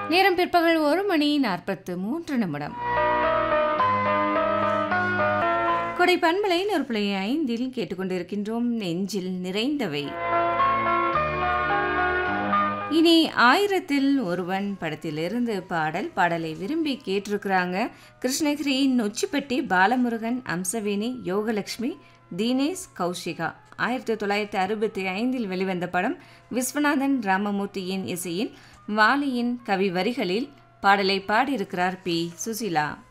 நேரம் பிற்பகல் ஒரு மணி நாற்பத்து மூன்று நிமிடம் கொடை பண்பலை நொறுப்புலை ஐந்தில் கேட்டுக்கொண்டிருக்கின்றோம் நெஞ்சில் நிறைந்தவை இனி ஆயிரத்தில் ஒருவன் படத்திலிருந்து பாடல் பாடலை விரும்பி கேட்டிருக்கிறாங்க கிருஷ்ணகிரி நொச்சிப்பட்டி பாலமுருகன் அம்சவேணி யோகலட்சுமி தீனேஷ் கௌஷிகா ஆயிரத்தி தொள்ளாயிரத்தி அறுபத்தி ஐந்தில் வெளிவந்த படம் விஸ்வநாதன் ராமமூர்த்தியின் இசையில் வாலியின் கவி வரிகளில் பாடலை பாடியிருக்கிறார் பி சுசிலா